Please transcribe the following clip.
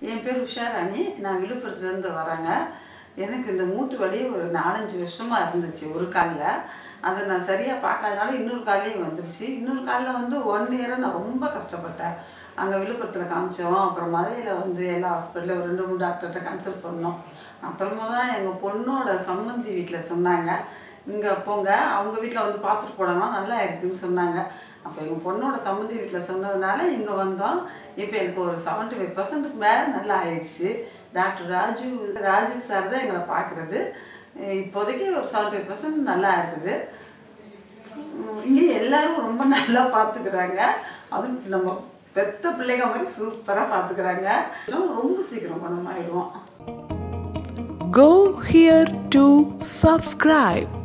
என் பேர் உஷாராணி நான் விழுப்புரத்துலேருந்து வரேங்க எனக்கு இந்த மூட்டு வலி ஒரு நாலஞ்சு வருஷமாக இருந்துச்சு ஒரு காலில் அதை நான் சரியாக பார்க்காதனால இன்னொரு கால்லையும் வந்துருச்சு இன்னொரு காலில் வந்து ஒன் இயராக நான் ரொம்ப கஷ்டப்பட்டேன் அங்கே விழுப்புரத்தில் காமிச்சோம் அப்புறம் மதுரையில் வந்து எல்லா ஹாஸ்பிட்டலில் ஒரு ரெண்டு மூணு டாக்டர்கிட்ட கன்சல்ட் பண்ணோம் அப்புறமா தான் எங்கள் பொண்ணோட சம்மந்தி வீட்டில் சொன்னாங்க இங்கே போங்க அவங்க வீட்டில் வந்து பார்த்துட்டு போனாங்கன்னா நல்லா இருக்குன்னு சொன்னாங்க அப்போ எங்கள் பொண்ணோட சம்மந்தி வீட்டில் சொன்னதுனால இங்கே வந்தோம் இப்போ எனக்கு ஒரு செவன்ட்டி ஃபைவ் பர்சன்ட்டுக்கு மேலே நல்லா ஆயிடுச்சு டாக்டர் ராஜு ராஜு சார் தான் எங்களை பார்க்குறது இப்போதைக்கு ஒரு செவன்ட்டி ஃபைவ் பர்சன்ட் நல்லா இருக்குது உம் இங்கே எல்லாரும் ரொம்ப நல்லா பார்த்துக்கிறாங்க அதுவும் நம்ம பெத்த பிள்ளைங்க மாதிரி சூப்பராக பார்த்துக்கிறாங்க ரொம்ப சீக்கிரம் குணமாயிடுவோம் Go here to subscribe.